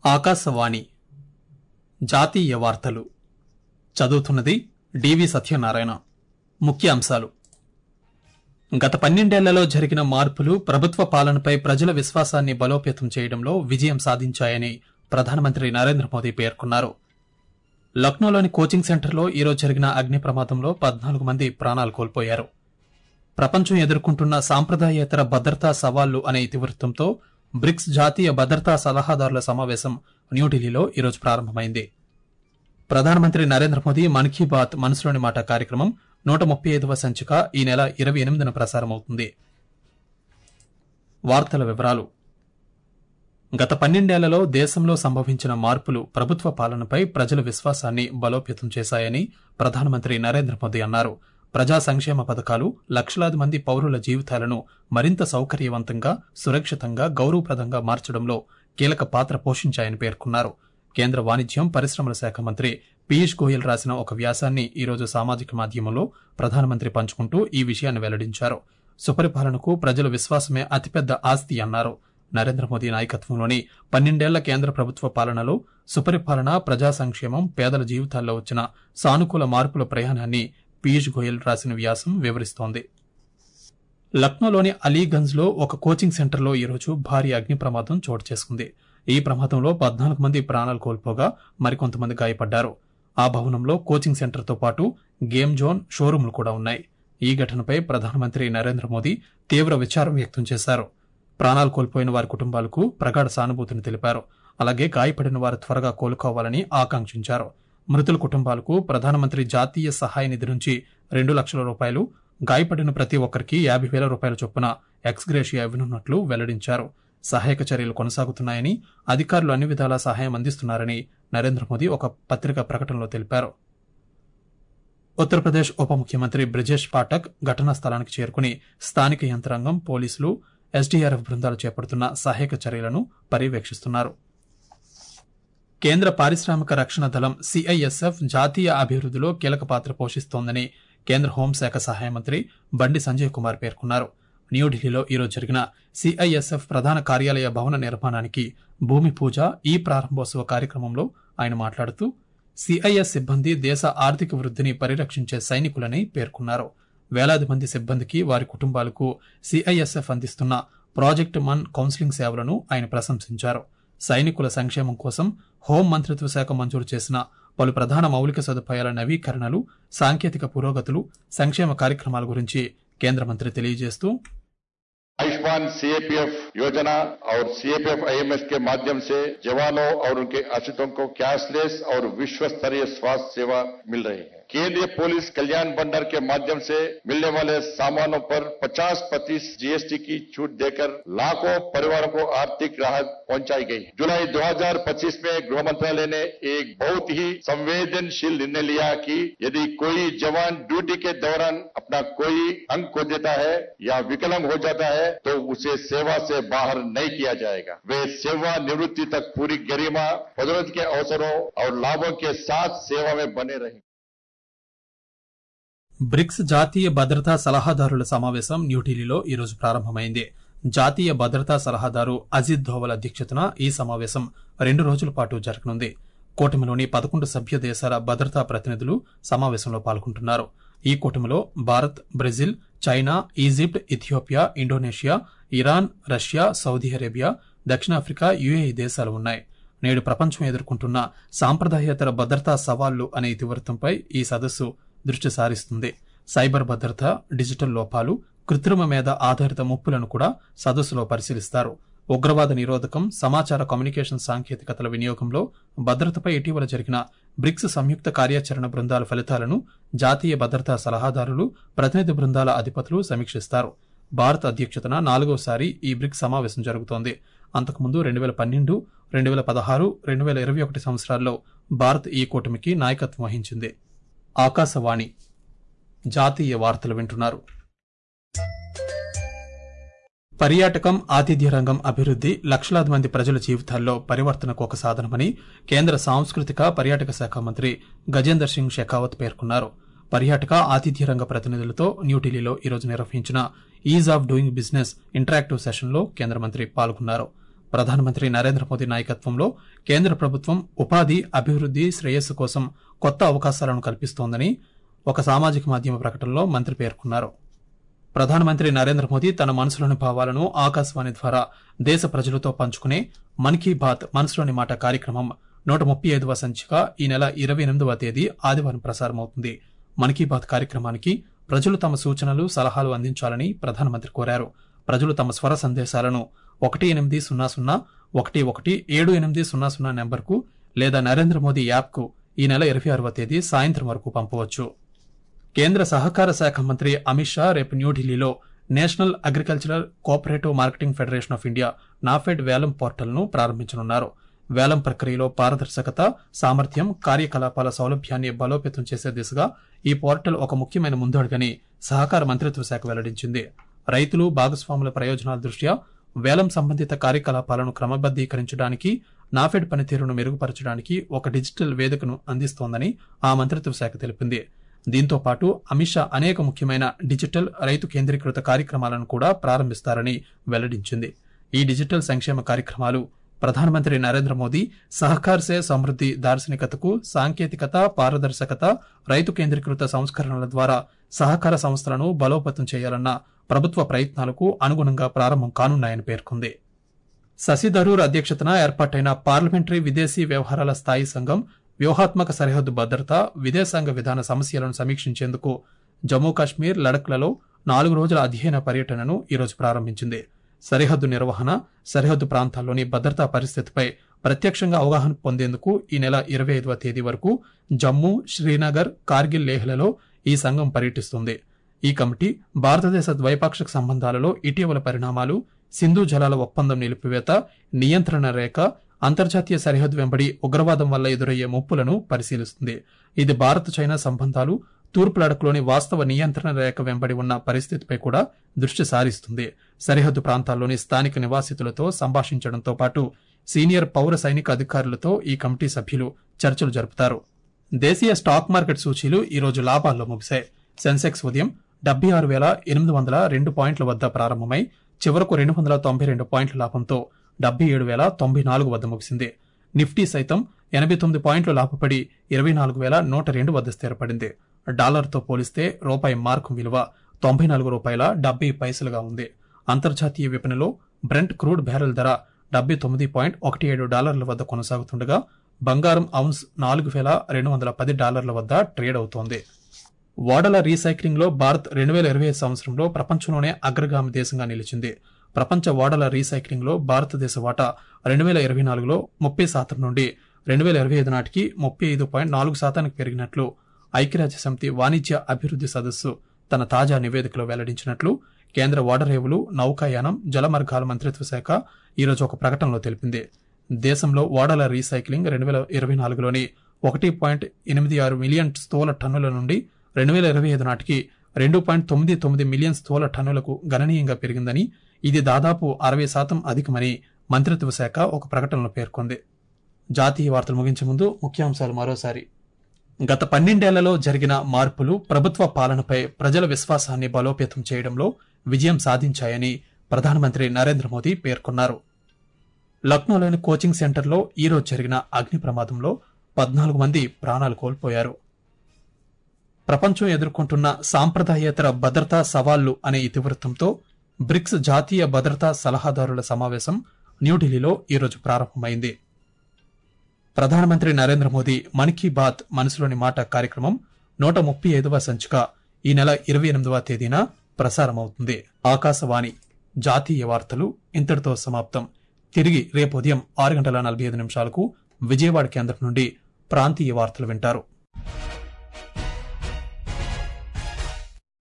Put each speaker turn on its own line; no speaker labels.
ఆకాశవాణి జాతీయ వార్తలు చదువుతున్నది డివి సత్యనారాయణ ముఖ్య అంశాలు గత పన్నెండేళ్లలో జరిగిన మార్పులు ప్రభుత్వ పాలనపై ప్రజల విశ్వాసాన్ని బలోపేతం చేయడంలో విజయం సాధించాయని ప్రధానమంత్రి నరేంద్ర మోదీ పేర్కొన్నారు లక్నోలోని కోచింగ్ సెంటర్లో ఈరోజు జరిగిన అగ్ని ప్రమాదంలో పద్నాలుగు మంది ప్రాణాలు కోల్పోయారు ప్రపంచం ఎదుర్కొంటున్న సాంప్రదాయేతర భద్రతా సవాళ్లు అనే ఇతివృత్తంతో బ్రిక్స్ జాతీయ భద్రతా సలహాదారుల సమావేశం న్యూఢిల్లీలో ఈరోజు ప్రారంభమైంది ప్రధానమంత్రి నరేంద్ర మోదీ మన్ కీ బాత్ మనసులోని మాట కార్యక్రమం నూట ముప్పై ఐదవ సంచిక ఈ నెల ఇరవై ఎనిమిదిన ప్రసారమవుతుంది వార్తల వివరాలు గత పన్నెండేళ్లలో దేశంలో సంభవించిన మార్పులు ప్రభుత్వ పాలనపై ప్రజల విశ్వాసాన్ని బలోపేతం చేశాయని ప్రధానమంత్రి నరేంద్ర మోదీ అన్నారు ప్రజా సంక్షేమ పథకాలు లక్షలాది మంది పౌరుల జీవితాలను మరింత సౌకర్యవంతంగా సురక్షితంగా గౌరవప్రదంగా మార్చడంలో కీలక పాత్ర పోషించాయని పేర్కొన్నారు కేంద్ర వాణిజ్యం పరిశ్రమల శాఖ మంత్రి పీయూష్ గోయల్ రాసిన ఒక వ్యాసాన్ని ఈరోజు సామాజిక మాధ్యమంలో ప్రధానమంత్రి పంచుకుంటూ ఈ విషయాన్ని వెల్లడించారు సుపరిపాలనకు ప్రజల విశ్వాసమే అతిపెద్ద ఆస్తి అన్నారు నరేంద్ర మోదీ నాయకత్వంలోని పన్నెండేళ్ల కేంద్ర ప్రభుత్వ పాలనలో సుపరిపాలన ప్రజా సంక్షేమం పేదల జీవితాల్లో వచ్చిన సానుకూల మార్పుల ప్రయాణాన్ని పీయూష్ గోయల్ రాసిన వ్యాసం వివరిస్తోంది లక్నోలోని అలీగంజ్ లో ఒక కోచింగ్ సెంటర్లో ఈరోజు భారీ అగ్ని ప్రమాదం చోటు చేసుకుంది ఈ ప్రమాదంలో పద్నాలుగు మంది ప్రాణాలు కోల్పోగా మరికొంతమంది గాయపడ్డారు ఆ భవనంలో కోచింగ్ సెంటర్తో పాటు గేమ్ జోన్ షోరూంలు కూడా ఉన్నాయి ఈ ఘటనపై ప్రధానమంత్రి నరేంద్ర మోదీ తీవ్ర విచారం వ్యక్తం చేశారు ప్రాణాలు కోల్పోయిన వారి కుటుంబాలకు ప్రగాఢ సానుభూతిని తెలిపారు అలాగే గాయపడిన వారు త్వరగా కోలుకోవాలని ఆకాంక్షించారు మృతుల కుటుంబాలకు ప్రధానమంత్రి జాతీయ సహాయ నిధి నుంచి రెండు లక్షల రూపాయలు గాయపడిన ప్రతి ఒక్కరికి యాభై వేల రూపాయల చొప్పున ఎక్స్గ్రేషియా ఇవ్వనున్నట్లు వెల్లడించారు సహాయక చర్యలు కొనసాగుతున్నాయని అధికారులు అన్ని విధాలా సహాయం అందిస్తున్నారని నరేంద్ర మోదీ ఒక పత్రికా ప్రకటనలో తెలిపారు ఉత్తరప్రదేశ్ ఉప ముఖ్యమంత్రి బ్రిజేష్ పాఠక్ ఘటనా స్థలానికి చేరుకుని స్థానిక యంత్రాంగం పోలీసులు ఎస్డీఆర్ఎఫ్ బృందాలు చేపడుతున్న సహాయక చర్యలను పర్యవేక్షిస్తున్నారు కేంద్ర పారిశ్రామిక రక్షణ దళం సిఐఎస్ఎఫ్ జాతీయ అభివృద్ధిలో కీలక పాత్ర పోషిస్తోందని కేంద్ర హోంశాఖ సహాయ మంత్రి బండి సంజయ్ కుమార్ పేర్కొన్నారు న్యూఢిల్లీలో ఈరోజు జరిగిన సిఐఎస్ఎఫ్ ప్రధాన కార్యాలయ భవన నిర్మాణానికి భూమి పూజ ఈ ప్రారంభోత్సవ కార్యక్రమంలో ఆయన మాట్లాడుతూ సిఐఎస్ సిబ్బంది దేశ ఆర్థిక వృద్ధిని పరిరక్షించే సైనికులని పేర్కొన్నారు వేలాది మంది సిబ్బందికి వారి కుటుంబాలకు సిఐఎస్ఎఫ్ అందిస్తున్న ప్రాజెక్ట్ మన్ కౌన్సిలింగ్ సేవలను ఆయన ప్రశంసించారు సైనికుల సంక్షేమం కోసం హోం మంత్రిత్వ శాఖ మంజూరు చేసిన పలు ప్రధాన మౌలిక సదుపాయాల నవీకరణలు సాంకేతిక పురోగతులు సంక్షేమ కార్యక్రమాల గురించి కేంద్ర మంత్రి తెలియజేస్తూ
आयुष्मान सीएपीएफ योजना और सीएपीएफ आईएमएस के माध्यम से जवानों और उनके आश्रितों को कैशलेस और विश्व स्तरीय स्वास्थ्य सेवा मिल रही है केंद्रीय पुलिस कल्याण भंडार के माध्यम से मिलने वाले सामानों पर 50 प्रतिशत जीएसटी की छूट देकर लाखों परिवारों को आर्थिक राहत पहुंचाई गई है जुलाई 2025 में गृह मंत्रालय ने एक बहुत ही संवेदनशील निर्णय लिया कि यदि कोई जवान ड्यूटी के दौरान अपना कोई अंग खो देता है या विकलांग हो जाता है तो उसे सेवा से बाहर नहीं किया जाएगा वे सेवा निवृत्ति तक पूरी गरिमा पदोन्नति के अवसरों और लाभों के साथ सेवा में बने रहेंगे
బ్రిక్స్ జాతీయ భద్రతా సలహాదారుల సమావేశం న్యూఢిల్లీలో ఈరోజు ప్రారంభమైంది జాతీయ భద్రతా సలహాదారు అజిత్ ధోవల్ అధ్యక్షతన ఈ సమావేశం రెండు రోజుల పాటు జరగనుంది కూటమిలోని పదకొండు సభ్య దేశాల భద్రతా ప్రతినిధులు సమావేశంలో పాల్గొంటున్నారు ఈ కూటమిలో Bharat Brazil China Egypt Ethiopia Indonesia Iran Russia Saudi Arabia దక్షిణాఫ్రికా యుఏఈ దేశాలు ఉన్నాయి నేడు ప్రపంచం ఎదుర్కొంటున్న సాంప్రదాయేతర భద్రతా సవాళ్లు అనే ఇతివృత్తంపై ఈ సదస్సు దృష్టి సారిస్తుంది సైబర్ భద్రత డిజిటల్ లోపాలు కృత్రిమ మీద ఆధారిత ముప్పులను కూడా సదస్సులో పరిశీలిస్తారు ఉగ్రవాద నిరోధకం సమాచార కమ్యూనికేషన్ సాంకేతికతల వినియోగంలో భద్రతపై ఇటీవల జరిగిన బ్రిక్స్ సంయుక్త కార్యాచరణ బృందాల ఫలితాలను జాతీయ భద్రతా సలహాదారులు ప్రతినిధి బృందాల అధిపతులు సమీక్షిస్తారు భారత్ అధ్యక్షతన నాలుగోసారి ఈ బ్రిక్స్ సమావేశం జరుగుతోంది అంతకుముందు రెండు వేల పన్నెండు రెండు వేల పదహారు రెండు వేల ఇరవై ఒకటి సంవత్సరాల్లో భారత్ ఈ కూటమికి నాయకత్వం వహించింది ఆకాశవాణి జాతీయ వార్తలు వింటున్నారు పర్యాటకం ఆతిథ్య రంగం అభివృద్ది లక్షలాది మంది ప్రజల జీవితాల్లో పరివర్తనకు ఒక సాధనమని కేంద్ర సాంస్కృతిక పర్యాటక శాఖ మంత్రి గజేందర్ సింగ్ షెకావత్ పేర్కొన్నారు పర్యాటక ఆతిథ్య రంగ ప్రతినిధులతో న్యూఢిల్లీలో ఈరోజు నిర్వహించిన ease of doing business interactive సెషన్లో కేంద్ర మంత్రి పాల్గొన్నారు ప్రధానమంత్రి నరేంద్ర మోదీ నాయకత్వంలో కేంద్ర ప్రభుత్వం ఉపాధి అభివృద్ది శ్రేయస్సు కోసం కొత్త అవకాశాలను కల్పిస్తోందని ఒక సామాజిక మాధ్యమ ప్రకటనలో మంత్రి పేర్కొన్నారు ప్రధానమంత్రి నరేంద్ర మోదీ తన మనసులోని భావాలను ఆకాశవాణి ద్వారా దేశ ప్రజలతో పంచుకునే మన్ కీ బాత్ మనసులోని మాట కార్యక్రమం నూట ముప్పై ఐదవ సంచిక ఈ నెల ఇరవై ఎనిమిదవ తేదీ ఆదివారం ప్రసారమవుతుంది మన్ కీ బాత్ కార్యక్రమానికి ప్రజలు తమ సూచనలు సలహాలు అందించాలని ప్రధానమంత్రి కోరారు ప్రజలు తమ స్వర సందేశాలను ఒకటి ఎనిమిది సున్నా సున్నా ఒకటి ఒకటి ఏడు ఎనిమిది సున్నా సున్నా నెంబర్కు లేదా నరేంద్ర మోదీ యాప్కు ఈ నెల ఇరవై ఆరవ తేదీ సాయంత్రం వరకు పంపవచ్చు కేంద్ర సహకార శాఖ మంత్రి అమిత్ షా రేపు న్యూఢిల్లీలో national agricultural cooperative marketing federation of India NAFED వేలం పోర్టల్ను ప్రారంభించనున్నారు వేలం ప్రక్రియలో పారదర్శకత సామర్థ్యం కార్యకలాపాల సౌలభ్యాన్ని బలోపేతం చేసే దిశగా ఈ పోర్టల్ ఒక ముఖ్యమైన ముందడుగని సహకార మంత్రిత్వ శాఖ వెల్లడించింది రైతులు భాగస్వాముల ప్రయోజనాల దృష్ట్యా వేలం సంబంధిత కార్యకలాపాలను క్రమబద్దీకరించడానికి నాఫెడ్ పనితీరును మెరుగుపరచడానికి ఒక డిజిటల్ వేదికను అందిస్తోందని ఆ మంత్రిత్వ శాఖ తెలిపింది దీంతో పాటు అమిత్ షా అనేక ముఖ్యమైన డిజిటల్ రైతు కేంద్రీకృత కార్యక్రమాలను కూడా ప్రారంభిస్తారని వెల్లడించింది ఈ డిజిటల్ సంక్షేమ కార్యక్రమాలు ప్రధానమంత్రి నరేంద్ర మోదీ సహకార్ సే సమృద్ది దార్శనికతకు సాంకేతికత పారదర్శకత రైతు కేంద్రీకృత సంస్కరణల ద్వారా సహకార సంస్థలను బలోపేతం చేయాలన్న ప్రభుత్వ ప్రయత్నాలకు అనుగుణంగా ప్రారంభం కానున్నాయని పేర్కొంది శశి థరూర్ అధ్యక్షతన ఏర్పాటైన పార్లమెంటరీ విదేశీ వ్యవహారాల స్థాయి సంఘం వ్యూహాత్మక సరిహద్దు భద్రత విదేశాంగ విధాన సమస్యలను సమీక్షించేందుకు జమ్మూ కాశ్మీర్ లడఖ్లలో నాలుగు రోజుల అధ్యయన పర్యటనను ఈరోజు ప్రారంభించింది సరిహద్దు నిర్వహణ సరిహద్దు ప్రాంతాల్లోని భద్రతా పరిస్థితిపై ప్రత్యక్షంగా అవగాహన పొందేందుకు ఈ నెల ఇరవై ఐదవ తేదీ వరకు జమ్మూ శ్రీనగర్ కార్గిల్ లేహ్లలో ఈ సంఘం పర్యటిస్తుంది ఈ కమిటీ భారతదేశ ద్వైపాక్షిక సంబంధాలలో ఇటీవల పరిణామాలు సింధు జలాల ఒప్పందం నిలిపివేత నియంత్రణ రేఖ అంతర్జాతీయ సరిహద్దు వెంబడి ఉగ్రవాదం వల్ల ఎదురయ్యే ముప్పులను పరిశీలిస్తుంది ఇది భారత్ చైనా సంబంధాలు తూర్పు లడఖ్లోని వాస్తవ నియంత్రణ రేఖ వెంబడి ఉన్న పరిస్థితిపై కూడా దృష్టి సారిస్తుంది సరిహద్దు ప్రాంతాల్లోని స్థానిక నివాసితులతో సంభాషించడంతో పాటు సీనియర్ పౌర సైనిక అధికారులతో ఈ కమిటీ సభ్యులు చర్చలు జరుపుతారు దేశీయ స్టాక్ మార్కెట్ సూచీలు ఈ రోజు లాభాల్లో ముగిశాయి సెన్సెక్స్ ఉదయం డెబ్బై ఆరు వేల ఎనిమిది వందల రెండు పాయింట్ల వద్ద ప్రారంభమై చివరకు రెండు వందల తొంభై రెండు పాయింట్ల లాభంతో డెబ్బై ఏడు వేల తొంభై నాలుగు వద్ద ముగిసింది నిఫ్టీ సైతం ఎనభై తొమ్మిది పాయింట్లు లాభపడి ఇరవై నాలుగు వేల నూట రెండు వద్ద స్థిరపడింది డాలర్తో పోలిస్తే రూపాయి మార్కు విలువ తొంభై నాలుగు రూపాయల డెబ్బై పైసలుగా ఉంది అంతర్జాతీయ విపణిలో బ్రెంట్ క్రూడ్ బ్యారెల్ ధర డెబ్బై తొమ్మిది పాయింట్ ఒకటి ఏడు డాలర్ల వద్ద కొనసాగుతుండగా బంగారం ఔన్స్ నాలుగు వేల రెండు వందల పది డాలర్ల వద్ద ట్రేడ్ అవుతోంది ఓడల రీసైక్లింగ్ లో భారత్ రెండు వేల ఇరవై ఐదు సంవత్సరంలో ప్రపంచంలోనే అగ్రగామి దేశంగా నిలిచింది ప్రపంచ ఓడల రీసైక్లింగ్ లో భారతదేశ వాటా రెండు వేల ఇరవై నాలుగులో ముప్పై శాతం నుండి రెండు వేల ఇరవై ఐదు నాటికి ముప్పై ఐదు పాయింట్ నాలుగు శాతానికి పెరిగినట్లు ఐక్యరాజ్య సమితి వాణిజ్య అభివృద్ధి సదస్సు తన తాజా నివేదికలో వెల్లడించినట్లు కేంద్ర ఓడరేవులు నౌకాయానం జలమార్గాల మంత్రిత్వ శాఖ ఈరోజు ఒక ప్రకటనలో తెలిపింది దేశంలో ఓడల రీసైక్లింగ్ రెండు వేల ఇరవై నాలుగులోని ఒకటి పాయింట్ ఎనిమిది ఆరు మిలియన్ స్థూల టన్నుల నుండి రెండు వేల ఇరవై ఐదు నాటికి రెండు పాయింట్ తొమ్మిది తొమ్మిది మిలియన్ స్థూల టన్నులకు గణనీయంగా పెరిగిందని ఇది దాదాపు అరవై శాతం అధికమని మంత్రిత్వ శాఖ ఒక ప్రకటనలో పేర్కొంది జాతీయ వార్తలు ముగించే ముందు ముఖ్యాంశాలు మరోసారి గత పన్నెండేళ్లలో జరిగిన మార్పులు ప్రభుత్వ పాలనపై ప్రజల విశ్వాసాన్ని బలోపేతం చేయడంలో విజయం సాధించాయని ప్రధానమంత్రి నరేంద్ర మోదీ పేర్కొన్నారు లక్నోలోని కోచింగ్ సెంటర్లో ఈరోజు జరిగిన అగ్ని ప్రమాదంలో పద్నాలుగు మంది ప్రాణాలు కోల్పోయారు ప్రపంచం ఎదుర్కొంటున్న సాంప్రదాయేతర భద్రతా సవాళ్లు అనే ఇతివృత్తంతో బ్రిక్స్ జాతీయ భద్రతా సలహాదారుల సమావేశం న్యూఢిల్లీలో ఈరోజు ప్రారంభమైంది ప్రధానమంత్రి నరేంద్ర మోదీ మన్ కీ బాత్ మనసులోని మాట కార్యక్రమం నూట ముప్పై ఐదవ సంచిక ఈ నెల ఇరవై ఎనిమిదవ తేదీన ప్రసారమవుతుంది ఆకాశవాణి జాతీయ వార్తలు ఇంతటితో సమాప్తం తిరిగి రేపు ఉదయం ఆరు గంటల నలభై ఐదు నిమిషాలకు విజయవాడ కేంద్రం నుండి ప్రాంతీయ వార్తలు వింటారు